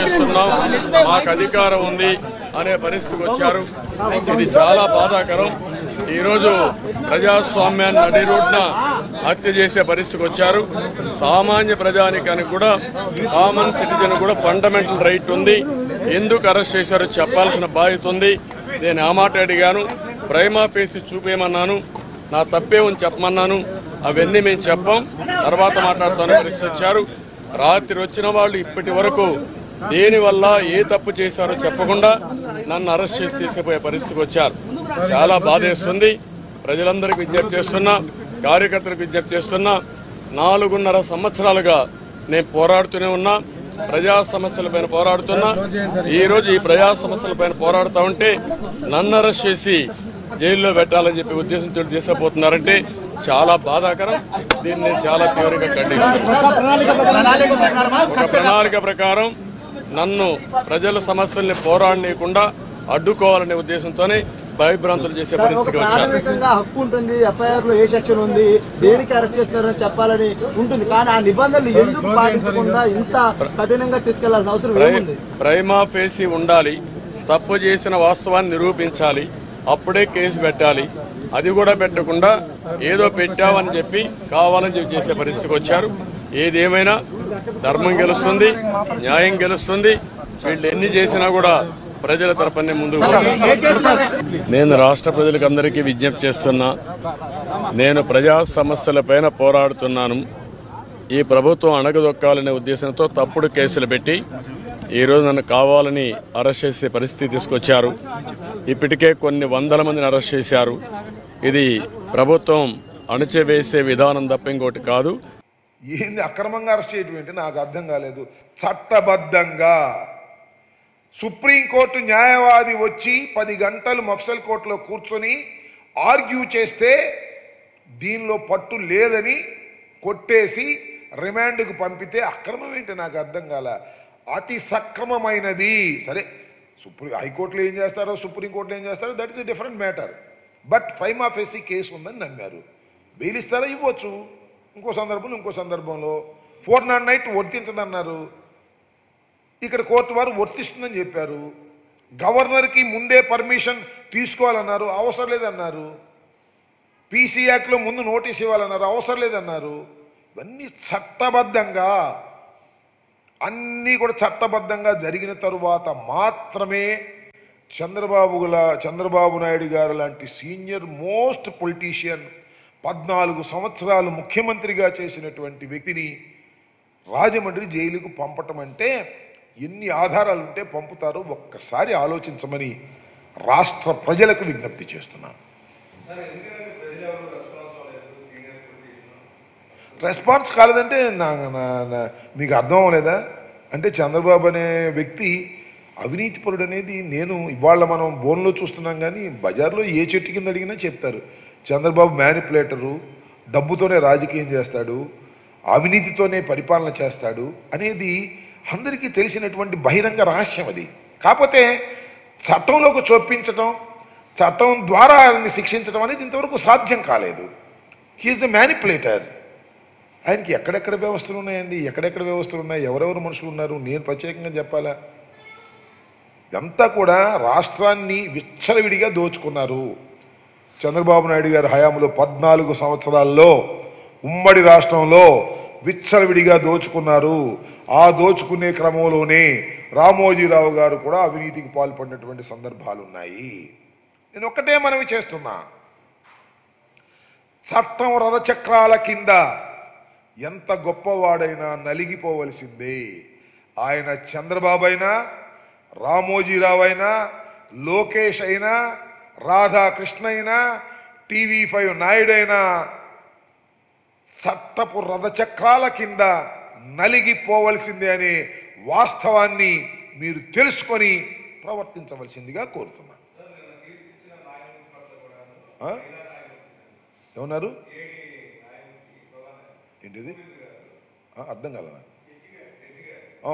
చేస్తున్నాం మాకు అధికారం ఉంది అనే పరిస్థితికి వచ్చారు ఇది చాలా బాధాకరం ఈరోజు ప్రజాస్వామ్యాన్ని నడి రోడ్న హత్య చేసే పరిస్థితికి వచ్చారు సామాన్య ప్రజానికానికి కూడా కామన్ సిటిజన్ కూడా ఫండమెంటల్ రైట్ ఉంది ఎందుకు అరెస్ట్ చేశారో చెప్పాల్సిన బాధ్యత ఉంది నేను ఆ మాట అడిగాను ప్రైమా ఫేసి చూపేయమన్నాను నా తప్పే ఉంది చెప్పమన్నాను అవన్నీ మేము చెప్పాం తర్వాత మాట్లాడుతాను పరిస్థితి వచ్చారు రాత్రి వచ్చిన వాళ్ళు ఇప్పటి వరకు దేనివల్ల ఏ తప్పు చేశారో చెప్పకుండా నన్ను అరెస్ట్ చేసి తీసుకుపోయే పరిస్థితికి వచ్చారు చాలా బాధేస్తుంది ప్రజలందరికీ విజ్ఞప్తి చేస్తున్నా కార్యకర్తలకు విజ్ఞప్తి చేస్తున్నా నాలుగున్నర సంవత్సరాలుగా నేను పోరాడుతూనే ఉన్నా ప్రజా సమస్యలపైన పోరాడుతున్నా ఈ రోజు ఈ ప్రజా సమస్యలపైన పోరాడుతూ ఉంటే నన్ను అరెస్ట్ చేసి జైల్లో పెట్టాలని చెప్పి ఉద్దేశంతో తీసుకుపోతున్నారంటే చాలా బాధాకరం దీన్ని నేను చాలా తీవ్రంగా ఖండిస్తున్నాను ఒక ప్రణాళిక ప్రకారం నన్ను ప్రజల సమస్యల్ని పోరాడనీయకుండా అడ్డుకోవాలనే ఉద్దేశంతోనే భయభ్రాంతులు చేసే ఒక పరిస్థితికి వచ్చారు ప్రాథమికంగా హక్కు ఉంటుంది ఎఫ్ఐఆర్ లో ఏ సెక్షన్ ఉంది దేనికి అరెస్ట్ చేస్తున్నారని చెప్పాలని ఉంటుంది కానీ ఆ నిబంధనలు ఎందుకు పాటించకుండా ఇంత కఠినంగా తీసుకెళ్లాల్సిన అవసరం ప్రై- ఏముంది ప్రైమా ఫేసి ఉండాలి తప్పు చేసిన వాస్తవాన్ని నిరూపించాలి అప్పుడే కేసు పెట్టాలి అది కూడా పెట్టకుండా ఏదో పెట్టామని చెప్పి కావాలని చెప్పి చేసే పరిస్థితికి వచ్చారు ఏదేమైనా ధర్మం గెలుస్తుంది న్యాయం గెలుస్తుంది వీళ్ళు ఎన్ని చేసినా కూడా ప్రజల తరపునే ముందుకు పోతారు. నేను రాష్ట్ర ప్రజలకు అందరికీ విజ్ఞప్తి చేస్తున్నా నేను ప్రజా సమస్యలపైన పోరాడుతున్నాను ఈ ప్రభుత్వం అణగదొక్కాలనే ఉద్దేశంతో తప్పుడు కేసులు పెట్టి ఈరోజు నన్ను కావాలని అరెస్ట్ చేసే పరిస్థితి తీసుకొచ్చారు ఇప్పటికే కొన్ని వందల మందిని అరెస్ట్ చేశారు ఇది ప్రభుత్వం అణచివేసే విధానం తప్ప ఇంకోటి కాదు ఏంది అక్రమంగా అరెస్ట్ చేయటం ఏంటి నాకు అర్థం కాలేదు చట్టబద్ధంగా సుప్రీంకోర్టు న్యాయవాది వచ్చి పది గంటలు మఫ్సల్ కోర్టులో కూర్చొని ఆర్గ్యూ చేస్తే దీనిలో పట్టు లేదని కొట్టేసి రిమాండ్కు పంపితే అక్రమం ఏంటి నాకు అర్థం కాల అతి సక్రమమైనది సరే సుప్రీం హైకోర్టులో ఏం చేస్తారో సుప్రీంకోర్టులో ఏం చేస్తారో that is different matter but ఫైమ్ ఆఫ్ ఎస్సీ కేసు ఉందని నమ్మారు బెయిల్ ఇస్తారా ఇవ్వచ్చు ఇంకో సందర్భంలో ఇంకో సందర్భంలో ఫోర్ నాట్ నైట్ వర్తించదన్నారు ఇక్కడ కోర్టు వారు వర్తిస్తుందని చెప్పారు గవర్నర్కి ముందే పర్మిషన్ తీసుకోవాలన్నారు అవసరం లేదన్నారు పీసీ యాక్ట్లో ముందు నోటీస్ ఇవ్వాలన్నారు అవసరం లేదన్నారు ఇవన్నీ చట్టబద్ధంగా అన్నీ కూడా చట్టబద్ధంగా జరిగిన తరువాత మాత్రమే చంద్రబాబు గల చంద్రబాబు నాయుడు గారు లాంటి సీనియర్ మోస్ట్ పొలిటీషియన్ పద్నాలుగు సంవత్సరాలు ముఖ్యమంత్రిగా చేసినటువంటి వ్యక్తిని రాజమండ్రి జైలుకు పంపటం అంటే ఎన్ని ఆధారాలు ఉంటే పంపుతారో ఒక్కసారి ఆలోచించమని రాష్ట్ర ప్రజలకు విజ్ఞప్తి చేస్తున్నాను రెస్పాన్స్ కాలేదంటే నా నా- నా- మీకు అర్థం అవ్వలేదా అంటే చంద్రబాబు అనే వ్యక్తి అవినీతిపరుడు అనేది నేను ఇవాళ మనం బోన్లో చూస్తున్నాం కానీ బజార్లో ఏ చెట్టు కింద అడిగినా చెప్తారు చంద్రబాబు మ్యానిపులేటరు డబ్బుతోనే రాజకీయం చేస్తాడు అవినీతితోనే పరిపాలన చేస్తాడు అనేది అందరికీ తెలిసినటువంటి బహిరంగ రహస్యం అది కాకపోతే చట్టంలోకి చొప్పించడం చట్టం ద్వారా ఆయన్ని శిక్షించడం అనేది ఇంతవరకు సాధ్యం కాలేదు హీఈస్ ఎ మ్యానిపులేటర్ ఆయనకి ఎక్కడెక్కడ వ్యవస్థలు ఉన్నాయండి ఎక్కడెక్కడ వ్యవస్థలు ఉన్నాయి ఎవరెవరు మనుషులు ఉన్నారు నేను ప్రత్యేకంగా చెప్పాలా ఇదంతా కూడా రాష్ట్రాన్ని విచ్చలవిడిగా దోచుకున్నారు చంద్రబాబు నాయుడు గారి హయాంలో పద్నాలుగు సంవత్సరాల్లో ఉమ్మడి రాష్ట్రంలో విచ్చలవిడిగా దోచుకున్నారు ఆ దోచుకునే క్రమంలోనే రామోజీరావు గారు కూడా అవినీతికి పాల్పడినటువంటి సందర్భాలు ఉన్నాయి నేను ఒక్కటే మనవి చేస్తున్నా చట్టం రథచక్రాల కింద ఎంత గొప్పవాడైనా నలిగిపోవలసిందే ఆయన చంద్రబాబు అయినా రామోజీరావు అయినా లోకేష్ అయినా రాధాకృష్ణ అయినా టీవీ ఫైవ్ నాయుడు అయినా చట్టపు రథచక్రాల కింద నలిగిపోవలసిందే అనే వాస్తవాన్ని మీరు తెలుసుకొని ప్రవర్తించవలసిందిగా కోరుతున్నా ఆ? ఏమన్నారు ఏంటిది ఆ, అర్థం కాల నాకు. ఆ.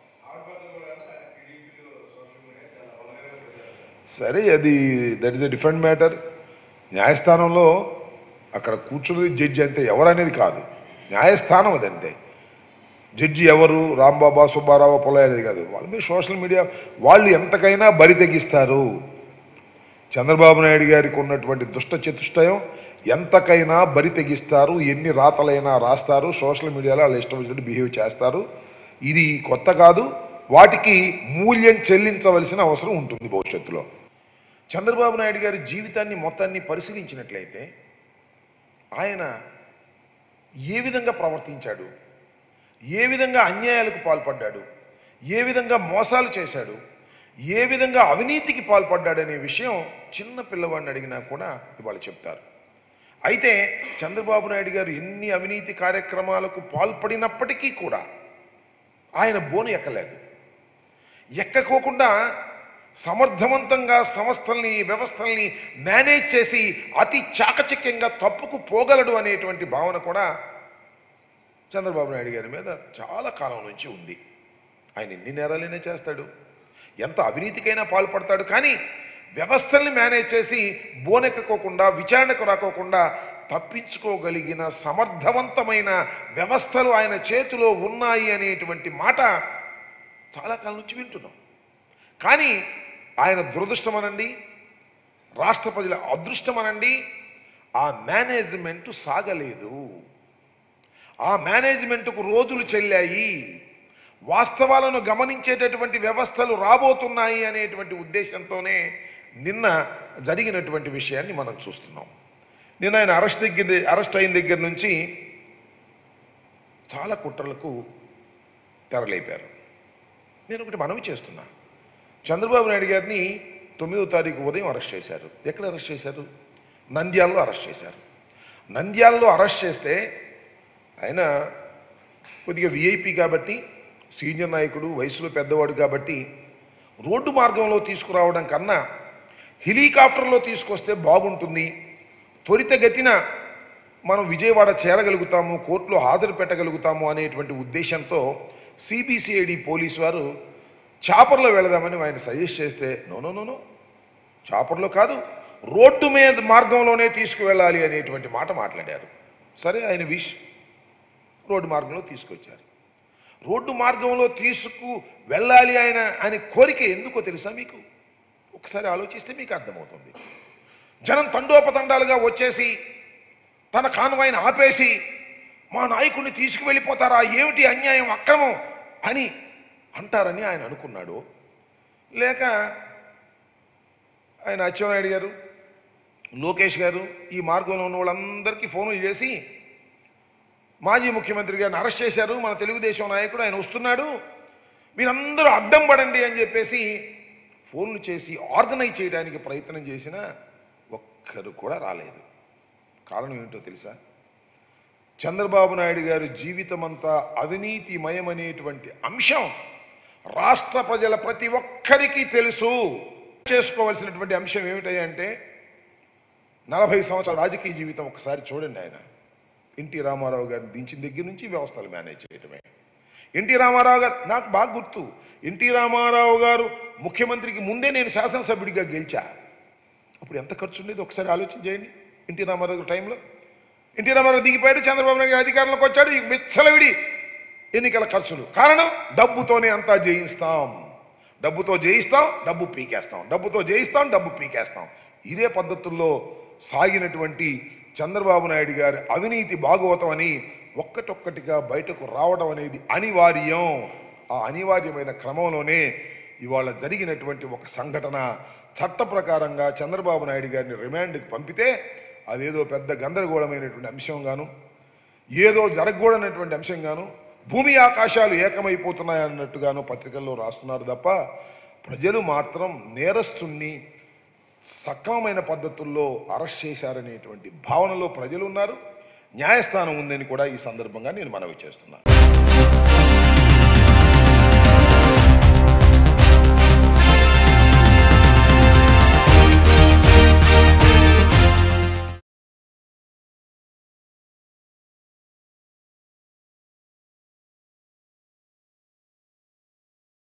సరే అది that is a different matter న్యాయస్థానంలో అక్కడ కూర్చున్నది జడ్జి అంతే ఎవరనేది కాదు న్యాయస్థానం అది అంతే జడ్జి ఎవరు రాంబాబా సుబ్బారావు పొలయ్య అనేది కాదు వాళ్ళ మీద సోషల్ మీడియా వాళ్ళు ఎంతకైనా బరి తెగిస్తారు చంద్రబాబు నాయుడు గారికి ఉన్నటువంటి దుష్ట చతుష్టయం ఎంతకైనా బరి తెగిస్తారు ఎన్ని రాతలైనా రాస్తారు సోషల్ మీడియాలో వాళ్ళు ఇష్టం వచ్చినట్టు బిహేవ్ చేస్తారు ఇది కొత్త కాదు వాటికి మూల్యం చెల్లించవలసిన అవసరం ఉంటుంది భవిష్యత్తులో చంద్రబాబు నాయుడు గారి జీవితాన్ని మొత్తాన్ని పరిశీలించినట్లయితే ఆయన ఏ విధంగా ప్రవర్తించాడు ఏ విధంగా అన్యాయాలకు పాల్పడ్డాడు ఏ విధంగా మోసాలు చేశాడు ఏ విధంగా అవినీతికి పాల్పడ్డాడనే విషయం చిన్న పిల్లవాడిని అడిగినా కూడా ఇవాళ చెప్తారు అయితే చంద్రబాబు నాయుడు గారు ఎన్ని అవినీతి కార్యక్రమాలకు పాల్పడినప్పటికీ కూడా ఆయన బోను ఎక్కలేదు ఎక్కకోకుండా సమర్థవంతంగా సంస్థల్ని వ్యవస్థల్ని మేనేజ్ చేసి అతి చాకచక్యంగా తప్పుకు పోగలడు అనేటువంటి భావన కూడా చంద్రబాబు నాయుడు గారి మీద చాలా కాలం నుంచి ఉంది ఆయన ఎన్ని నేరాలైనా చేస్తాడు ఎంత అవినీతికైనా పాల్పడతాడు కానీ వ్యవస్థల్ని మేనేజ్ చేసి బోనెక్కకోకుండా విచారణకు రాకోకుండా తప్పించుకోగలిగిన సమర్థవంతమైన వ్యవస్థలు ఆయన చేతిలో ఉన్నాయి అనేటువంటి మాట చాలా కాలం నుంచి వింటున్నాం కానీ ఆయన దురదృష్టం అనండి రాష్ట్ర ప్రజల అదృష్టం అనండి ఆ మేనేజ్మెంట్ సాగలేదు ఆ మేనేజ్మెంట్కు రోజులు చెల్లాయి వాస్తవాలను గమనించేటటువంటి వ్యవస్థలు రాబోతున్నాయి అనేటువంటి ఉద్దేశంతోనే నిన్న జరిగినటువంటి విషయాన్ని మనం చూస్తున్నాం నిన్న ఆయన అరెస్ట్ దగ్గర అరెస్ట్ అయిన దగ్గర నుంచి చాలా కుట్రలకు తెరలేపారు నేను ఒకటి మనవి చేస్తున్నా చంద్రబాబు నాయుడు గారిని తొమ్మిదో తారీఖు ఉదయం అరెస్ట్ చేశారు ఎక్కడ అరెస్ట్ చేశారు నంద్యాలలో అరెస్ట్ చేశారు నంద్యాలలో అరెస్ట్ చేస్తే ఆయన కొద్దిగా విఐపి కాబట్టి సీనియర్ నాయకుడు వయసులో పెద్దవాడు కాబట్టి రోడ్డు మార్గంలో తీసుకురావడం కన్నా హెలికాప్టర్లో తీసుకొస్తే బాగుంటుంది త్వరితగతిన మనం విజయవాడ చేరగలుగుతాము కోర్టులో హాజరు పెట్టగలుగుతాము అనేటువంటి ఉద్దేశంతో సిబిసిఐడి పోలీసు వారు చాపర్లో వెళదామని ఆయన సజెస్ట్ చేస్తే నో నో నో నో చాపర్లో కాదు రోడ్డు మీద మార్గంలోనే తీసుకువెళ్ళాలి అనేటువంటి మాట మాట్లాడారు సరే ఆయన విష్ రోడ్డు మార్గంలో తీసుకొచ్చారు రోడ్డు మార్గంలో తీసుకు వెళ్ళాలి ఆయన ఆయన కోరిక ఎందుకో తెలుసా మీకు ఒకసారి ఆలోచిస్తే మీకు అర్థమవుతుంది జనం తండోపతండాలుగా వచ్చేసి తన కానువాయిని ఆపేసి మా నాయకుడిని తీసుకువెళ్ళిపోతారా ఏమిటి అన్యాయం అక్రమం అని అంటారని ఆయన అనుకున్నాడు లేక ఆయన అచ్చెన్నాయుడు గారు లోకేష్ గారు ఈ మార్గంలో ఉన్న వాళ్ళందరికీ ఫోన్లు చేసి మాజీ ముఖ్యమంత్రి గారిని అరెస్ట్ చేశారు మన తెలుగుదేశం నాయకుడు ఆయన వస్తున్నాడు మీరందరూ అడ్డం పడండి అని చెప్పేసి ఫోన్లు చేసి ఆర్గనైజ్ చేయడానికి ప్రయత్నం చేసినా ఒక్కరు కూడా రాలేదు కారణం ఏంటో తెలుసా చంద్రబాబు నాయుడు గారి జీవితం అంతా అవినీతిమయమనేటువంటి అంశం రాష్ట్ర ప్రజల ప్రతి ఒక్కరికి తెలుసు చేసుకోవలసినటువంటి అంశం ఏమిటంటే నలభై సంవత్సరాల రాజకీయ జీవితం ఒకసారి చూడండి ఆయన ఎన్టీ రామారావు గారిని దించిన దగ్గర నుంచి వ్యవస్థలు మేనేజ్ చేయడమే ఎన్టీ రామారావు గారు నాకు బాగా గుర్తు ఎన్టీ రామారావు గారు ముఖ్యమంత్రికి ముందే నేను శాసనసభ్యుడిగా గెలిచా అప్పుడు ఎంత ఖర్చు ఉండేది ఒకసారి ఆలోచన చేయండి ఎన్టీ రామారావు గారి టైంలో ఎన్టీ రామారావు దిగిపోయాడు చంద్రబాబు నాయుడు గారు అధికారంలోకి వచ్చాడు ఇక విచ్చలవిడి ఎన్నికల ఖర్చులు కారణం డబ్బుతోనే అంతా జయిస్తాం డబ్బుతో జయిస్తాం డబ్బు పీకేస్తాం డబ్బుతో జయిస్తాం డబ్బు పీకేస్తాం ఇదే పద్ధతుల్లో సాగినటువంటి చంద్రబాబు నాయుడు గారి అవినీతి భాగవతం అని ఒక్కటొక్కటిగా బయటకు రావడం అనేది అనివార్యం ఆ అనివార్యమైన క్రమంలోనే ఇవాళ జరిగినటువంటి ఒక సంఘటన చట్ట ప్రకారంగా చంద్రబాబు నాయుడు గారిని రిమాండ్కి పంపితే అదేదో పెద్ద గందరగోళమైనటువంటి అంశంగాను ఏదో జరగకూడనటువంటి అంశంగాను భూమి ఆకాశాలు ఏకమైపోతున్నాయి అన్నట్టుగాను పత్రికల్లో రాస్తున్నారు తప్ప ప్రజలు మాత్రం నేరస్తుణ్ణి సక్రమమైన పద్ధతుల్లో అరెస్ట్ చేశారనేటువంటి భావనలో ప్రజలు ఉన్నారు న్యాయస్థానం ఉందని కూడా ఈ సందర్భంగా నేను మనవి చేస్తున్నాను